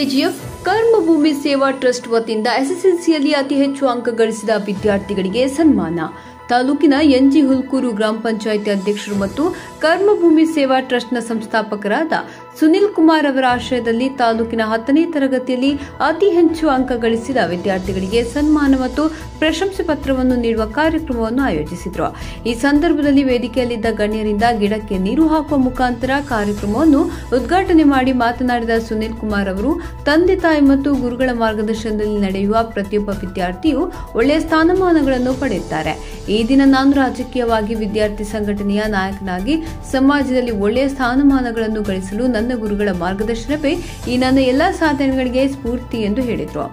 KGF ಕರ್ಮಭೂಮಿ ಸೇವಾ trust ವತಿಯಿಂದ ಎಸ್ಎಸ್ಎಲ್ಸಿಯಲ್ಲಿ ಅತಿ ಹೆಚ್ಚು ಅಂಕ ಗಳಿಸಿದ ವಿದ್ಯಾರ್ಥಿಗಳಿಗೆ ಸನ್ಮಾನ ತಾಲೂಕಿನ ಎನ್ಜಿ ಹುಲ್ಕೂರು ಗ್ರಾಮ ಪಂಚಾಯಿತಿ ಅಧ್ಯಕ್ಷರು ಮತ್ತು ಕರ್ಮಭೂಮಿ ಸೇವಾ ಟ್ರಸ್ಟ್ನ ಸಂಸ್ಥಾಪಕರಾದ ಸುನಿಲ್ ಕುಮಾರ್ ಅವರ ಆಶ್ರಯದಲ್ಲಿ ತಾಲೂಕಿನ ಹತ್ತನೇ ತರಗತಿಯಲ್ಲಿ ಅತಿ ಹೆಚ್ಚು ಅಂಕ ಗಳಿಸಿದ ವಿದ್ಯಾರ್ಥಿಗಳಿಗೆ ಸನ್ಮಾನ ಮತ್ತು ಪ್ರಶಂಸೆ ಪತ್ರವನ್ನು ನೀಡುವ ಕಾರ್ಯಕ್ರಮವನ್ನು ಆಯೋಜಿಸಿದರು ಈ ಸಂದರ್ಭದಲ್ಲಿ ವೇದಿಕೆಯಲ್ಲಿದ್ದ ಗಣ್ಯರಿಂದ ಗಿಡಕ್ಕೆ ನೀರು ಹಾಕುವ ಮುಖಾಂತರ ಕಾರ್ಯಕ್ರಮವನ್ನು ಉದ್ಘಾಟನೆ ಮಾಡಿ ಮಾತನಾಡಿದ ಸುನಿಲ್ ಕುಮಾರ್ ಅವರು ತಂದೆ ತಾಯಿ ಮತ್ತು ಗುರುಗಳ ಮಾರ್ಗದರ್ಶನದಲ್ಲಿ ನಡೆಯುವ ಪ್ರತಿಯೊಬ್ಬ ವಿದ್ಯಾರ್ಥಿಯು ಒಳ್ಳೆಯ ಸ್ಥಾನಮಾನಗಳನ್ನು ಪಡೆಯುತ್ತಾರೆ ಈ ದಿನ ನಾನು ರಾಜಕೀಯವಾಗಿ ವಿದ್ಯಾರ್ಥಿ ಸಂಘಟನೆಯ ನಾಯಕನಾಗಿ ಸಮಾಜದಲ್ಲಿ ಒಳ್ಳೆಯ ಸ್ಥಾನಮಾನಗಳನ್ನು ಗಳಿಸಲು ನನ್ನ ಗುರುಗಳ ಮಾರ್ಗದರ್ಶನವೇ ಈ ನನ್ನ ಎಲ್ಲಾ ಸಾಧನೆಗಳಿಗೆ ಸ್ಫೂರ್ತಿ ಎಂದು ಹೇಳಿದರು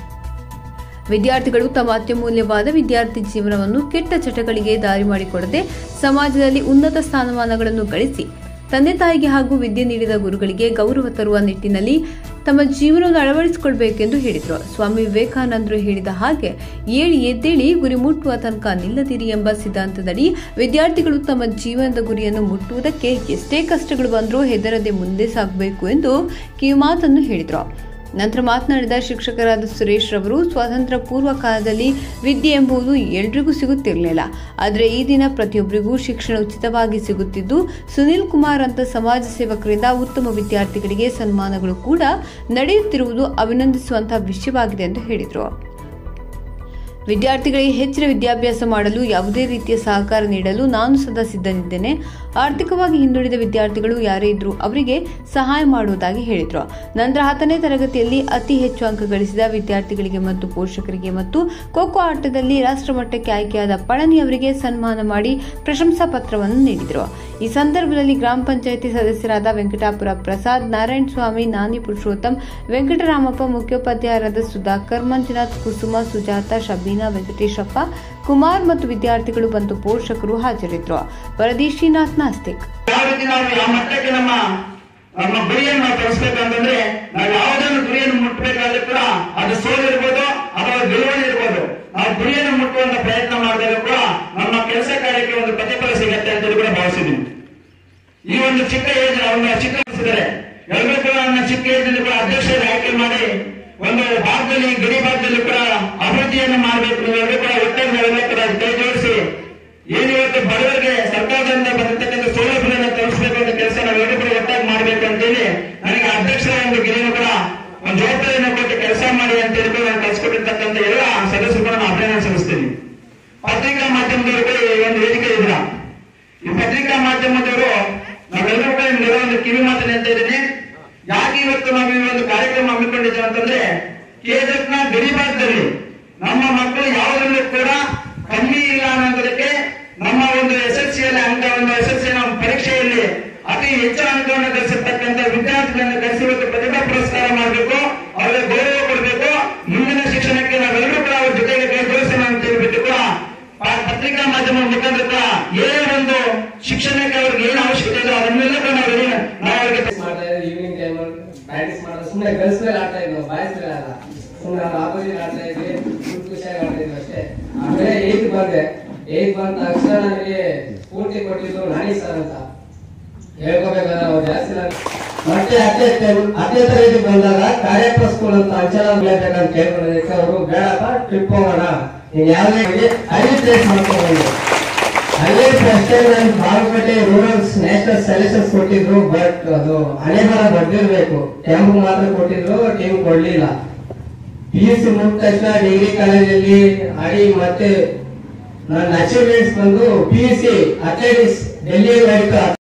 ವಿದ್ಯಾರ್ಥಿಗಳು ತಮ್ಮ ಅತ್ಯಮೂಲ್ಯವಾದ ವಿದ್ಯಾರ್ಥಿ ಜೀವನವನ್ನು ಕೆಟ್ಟ ಚಟಗಳಿಗೆ ದಾರಿ ಮಾಡಿಕೊಡದೆ ಸಮಾಜದಲ್ಲಿ ಉನ್ನತ ಸ್ಥಾನಮಾನಗಳನ್ನು ಗಳಿಸಿ ತಂದೆ ತಾಯಿಗೆ ಹಾಗೂ ವಿದ್ಯೆ ನೀಡಿದ ಗುರುಗಳಿಗೆ ಗೌರವ ತರುವ ನಿಟ್ಟಿನಲ್ಲಿ ತಮ್ಮ ಜೀವನವನ್ನು ಅಳವಡಿಸಿಕೊಳ್ಬೇಕೆಂದು ಹೇಳಿದರು ಸ್ವಾಮಿ ವಿವೇಕಾನಂದರು ಹೇಳಿದ ಹಾಗೆ ಏಳಿ ಎದ್ದೇಳಿ ಗುರಿ ಮುಟ್ಟುವ ತನಕ ನಿಲ್ಲದಿರಿ ಎಂಬ ಸಿದ್ಧಾಂತದಡಿ ವಿದ್ಯಾರ್ಥಿಗಳು ತಮ್ಮ ಜೀವನದ ಗುರಿಯನ್ನು ಮುಟ್ಟುವುದಕ್ಕೆ ಎಷ್ಟೇ ಕಷ್ಟಗಳು ಬಂದರೂ ಹೆದರದೆ ಮುಂದೆ ಸಾಗಬೇಕು ಎಂದು ಕಿವಿಮಾತನ್ನು ಹೇಳಿದರು ನಂತರ ಮಾತನಾಡಿದ ಶಿಕ್ಷಕರಾದ ಸುರೇಶ್ ರವರು ಸ್ವಾತಂತ್ರ್ಯ ಪೂರ್ವ ಕಾಲದಲ್ಲಿ ವಿದ್ಯೆ ಎಂಬುದು ಎಲ್ರಿಗೂ ಸಿಗುತ್ತಿರಲಿಲ್ಲ ಆದರೆ ಈ ದಿನ ಪ್ರತಿಯೊಬ್ಬರಿಗೂ ಶಿಕ್ಷಣ ಉಚಿತವಾಗಿ ಸಿಗುತ್ತಿದ್ದು ಸುನಿಲ್ ಕುಮಾರ್ ಅಂತ ಸಮಾಜ ಸೇವಕರಿಂದ ಉತ್ತಮ ವಿದ್ಯಾರ್ಥಿಗಳಿಗೆ ಸನ್ಮಾನಗಳು ಕೂಡ ನಡೆಯುತ್ತಿರುವುದು ಅಭಿನಂದಿಸುವಂತಹ ವಿಷಯವಾಗಿದೆ ಎಂದು ಹೇಳಿದರು ವಿದ್ಯಾರ್ಥಿಗಳಿಗೆ ಹೆಚ್ಚಿನ ವಿದ್ಯಾಭ್ಯಾಸ ಮಾಡಲು ಯಾವುದೇ ರೀತಿಯ ಸಹಕಾರ ನೀಡಲು ನಾನು ಸದಾ ಸಿದ್ಧನಿದ್ದೇನೆ ಆರ್ಥಿಕವಾಗಿ ಹಿಂದುಳಿದ ವಿದ್ಯಾರ್ಥಿಗಳು ಯಾರೇ ಇದ್ರೂ ಅವರಿಗೆ ಸಹಾಯ ಮಾಡುವುದಾಗಿ ಹೇಳಿದರು ನಂತರ ಹತ್ತನೇ ತರಗತಿಯಲ್ಲಿ ಅತಿ ಹೆಚ್ಚು ಅಂಕ ಗಳಿಸಿದ ವಿದ್ಯಾರ್ಥಿಗಳಿಗೆ ಮತ್ತು ಪೋಷಕರಿಗೆ ಮತ್ತು ಖೋಖೋ ಆಟದಲ್ಲಿ ರಾಷ್ಟ್ರಮಟ್ಟಕ್ಕೆ ಆಯ್ಕೆಯಾದ ಪಳನಿ ಅವರಿಗೆ ಸನ್ಮಾನ ಮಾಡಿ ಪ್ರಶಂಸಾ ಪತ್ರವನ್ನು ನೀಡಿದರು ಈ ಸಂದರ್ಭದಲ್ಲಿ ಗ್ರಾಮ ಪಂಚಾಯಿತಿ ಸದಸ್ಯರಾದ ವೆಂಕಟಾಪುರ ಪ್ರಸಾದ್ ನಾರಾಯಣ ಸ್ವಾಮಿ ನಾನಿ ಪುರುಷೋತ್ತಮ್ ವೆಂಕಟರಾಮಪ್ಪ ಮುಖ್ಯೋಪಾಧ್ಯಾಯರಾದ ಸುಧಾಕರ್ ಮಂಜುನಾಥ್ ಕುಸುಮ ಸುಜಾತ ಶಬೀನಾ ವೆಂಕಟೇಶಪ್ಪ ಕುಮಾರ್ ಮತ್ತು ವಿದ್ಯಾರ್ಥಿಗಳು ಮತ್ತು ಪೋಷಕರು ಹಾಜರಿದ್ದರು ವರದಿ ಶ್ರೀನಾಥ್ ನಾಸ್ತಿಕ್ ಯಾವ ರೀತಿ ನಾವು ಯಾವ ಮಟ್ಟಕ್ಕೆ ನಮ್ಮ ನಮ್ಮ ಗುರಿಯನ್ನು ನಾವು ತಲುಪಿಸ್ಬೇಕಂತಂದ್ರೆ ನಾವು ಯಾವುದನ್ನು ಗುರಿಯನ್ನು ಮುಟ್ಟಬೇಕಾದ್ರೆ ಕೂಡ ಅದು ಸೋಲಿರ್ಬೋದು ಅಥವಾ ಗೆಲುವಳಿ ಇರ್ಬೋದು ನಾವು ಗುರಿಯನ್ನು ಮುಟ್ಟುವಂತ ಪ್ರಯತ್ನ ಮಾಡಿದಾಗ ಕೂಡ ನಮ್ಮ ಕೆಲಸ ಕಾರ್ಯಕ್ಕೆ ಒಂದು ಪ್ರತಿಫಲ ಸಿಗತ್ತೆ ಅಂತ ಕೂಡ ಭಾವಿಸಿದ್ದೀನಿ ಈ ಒಂದು ಚಿಕ್ಕ ಏಜ್ ಒಂದು ಚಿಕ್ಕ ವಯಸ್ಸಿದ್ದಾರೆ ಎಲ್ಲರೂ ಕೂಡ ನನ್ನ ಚಿಕ್ಕ ಏಜ್ನಲ್ಲಿ ಕೂಡ ಅಧ್ಯಕ್ಷರ ಆಯ್ಕೆ ಮಾಡಿ ಒಂದು ಭಾಗದಲ್ಲಿ ಗಡಿ ಭಾಗದಲ್ಲಿ ಕೂಡ ಅಭಿವೃದ್ಧಿಯನ್ನು ಮಾಡಬೇಕು ನೀವೆಲ್ಲರೂ ಕೂಡ ಒಟ್ಟಾಗಿ ನಾವೆಲ್ಲ ಕೂಡ ಕೈ ಜೋಡಿಸಿ ಏನು ಇವತ್ತು ಬಡವರಿಗೆ ಸರ್ಕಾರದಿಂದ ಬಂದಿರತಕ್ಕಂಥ ಸೌಲಭ್ಯಗಳನ್ನು ತಲುಪಿಸಬೇಕು ಅಂತ ಕೆಲಸ ನಾವೆಲ್ಲರೂ ಕೂಡ ಒಟ್ಟಾಗಿ ಮಾಡಬೇಕು ಅಂತೇಳಿ ನನಗೆ ಅಧ್ಯಕ್ಷರ ಒಂದು ಗಿರಿಯನ್ನು ಕೂಡ ಒಂದು ಜವಾಬ್ದಾರಿಯನ್ನು ಕೊಟ್ಟು ಕೆಲಸ ಮಾಡಿ ಅಂತ ಹೇಳಿ ಕೂಡ ನಾನು ಕಲಿಸ್ಕೊಟ್ಟಿರ್ತಕ್ಕಂಥ ಎಲ್ಲ ಸದಸ್ಯರು ಕೂಡ ನಾನು ಅಭಿನಂದನೆ ಸಲ್ಲಿಸ್ತೀನಿ ಪತ್ರಿಕಾ ಮಾಧ್ಯಮದವರು ಕೂಡ ಈ ಒಂದು ವೇದಿಕೆ ಇದ್ರ ಈ ಪತ್ರಿಕಾ ಮಾಧ್ಯಮದವರು ನಾವೆಲ್ಲರೂ ಕೂಡ ನಿಮ್ಗೆ ಒಂದು ಕಿವಿ ಮಾತನ್ನ ಅಂತ ಇದ್ದೀನಿ ಯಾಕೆ ಇವತ್ತು ನಾವು ಈ ಒಂದು ಕಾರ್ಯಕ್ರಮ ಹಮ್ಮಿಕೊಂಡಿದ್ದೇವೆ ಅಂತಂದ್ರೆ ಕೆಎಸ್ಎಫ್ ನ ಗಡಿ ಭಾಗದಲ್ಲಿ ನಮ್ಮ ಮಕ್ಕಳು ಯಾವುದರಲ್ಲೂ ಕೂಡ ಕಮ್ಮಿ ಇಲ್ಲ ಅನ್ನೋದಕ್ಕೆ ನಮ್ಮ ಒಂದು ಎಸ್ ಎಲ್ ಸಿಯಲ್ಲಿ ಅಂಕ ಒಂದು ಎಸ್ ಎಲ್ ಸಿ ನಮ್ಮ ಪರೀಕ್ಷೆಯಲ್ಲಿ ಅತಿ ಹೆಚ್ಚು ಅಂಕವನ್ನು ಗಳಿಸಿರ್ತಕ್ಕಂಥ ವಿದ್ಯಾರ್ಥಿಗಳನ್ನು ಕರೆಸಿಬಿಟ್ಟು ಪ್ರತಿಭಾ ಪುರಸ್ಕಾರ ಮಾಡಬೇಕು ಅವರಿಗೆ ಗೌರವ ಕೊಡಬೇಕು ಮುಂದಿನ ಶಿಕ್ಷಣಕ್ಕೆ ನಾವೆಲ್ಲರೂ ಕೂಡ ಅವ್ರ ಜೊತೆಗೆ ಕೈ ಜೋಡಿಸೋಣ ಅಂತ ಹೇಳ್ಬಿಟ್ಟು ಕೂಡ ಪ- ಪತ್ರಿಕಾ ಮಾಧ್ಯಮ ಮುಖಾಂತರ ಕೂಡ ಏನೇ ಒಂದು ಶಿಕ್ಷಣಕ್ಕೆ ಅವ್ರಿಗೆ ಏನು ಅವಶ್ಯಕತೆ ಇದೆ ಅದನ್ನೆಲ್ಲ ಕೂಡ ನಾವು ready- ನಾವು ಅವರಿಗೆ ಮಾಡ್ತಾ ಇದ್ದೀವಿ ಈವ್ನಿಂಗ್ ಟೈಮ್ ಪ್ರಾಕ್ಟೀಸ್ ಮಾಡಿದ್ರೆ ಸುಮ್ಮನೆ ಗರ್ಲ್ಸ್ ಮೇಲೆ ಆಡ್ತಾ ಇದ್ವಿ ಬಾಯ್ಸ್ ಮೇಲೆ ಅಲ್ಲ ಸುಮ್ಮನೆ ನಾವು ಆಪೋಸಿಟ್ ಆಡ್ತಾ ಇದ್ವಿ ಖುಷಿ ಖುಷಿಯಾಗಿ ಆಡ್ತಾ ಇದ್ವಿ ಅಷ್ಟೇ ಆಮೇಲೆ ಏತ್ ಬಂದೆ ಏತ್ ಬಂದ ತಕ್ಷಣ ನನಗೆ ಸ್ಫೂರ್ತಿ ಕೊಟ್ಟಿದ್ದು ನಾನಿ ಸರ್ ಅಂತ ಹೇಳ್ಕೋಬೇಕಾದ್ರೆ ಅವ್ರು ಜಾಸ್ತಿ ನಾನು ಮತ್ತೆ ಹತ್ತನೇ ಹತ್ತನೇ ತರಗತಿ ಬಂದಾಗ ಕಾರ್ಯಪ್ಪ ಸ್ಕೂಲ್ ಅಂತ ಅಂಚಲ ಅಂತ ಕೇಳ್ಕೊಂಡಿದ್ದಕ್ಕೆ ಅವರು ಬೇಡಪ್ಪ ಟ್ರಿಪ್ ಹೋಗೋಣ ನೀನ್ ಯಾವ್ದೇ ಅಲ್ಲಿ ಪ್ಲೇಸ್ ಮಾಡ್ಕೊಂಡು ಅಲ್ಲೇ ಫಸ್ಟ್ ಟೈಮ್ ನಾನು ಬಾಗಲಕೋಟೆ ರೂರಲ್ ನ್ಯಾಷನಲ್ ಸೆಲೆಕ್ಷನ್ಸ್ ಕೊಟ್ಟಿದ್ರು ಬಟ್ ಅದು ಹಣೆ ಬರ ಬರ್ದಿರ್ಬೇಕು ಟೆಂಪ್ ಮಾತ್ರ ಕೊಟ್ಟಿದ್ರು ಟೀಮ್ ಕೊಡ್ಲಿಲ್ಲ ಪಿ ಯು ಸಿ ಮುಗಿದ ತಕ್ಷಣ ಡಿಗ್ರಿ ಕಾಲೇಜಲ್ಲಿ ಆಡಿ ಮತ್ತೆ ನನ್ನ ಅಚೀವ್ಮೆಂಟ್ಸ್ ಬಂದು P U C athletics Delhi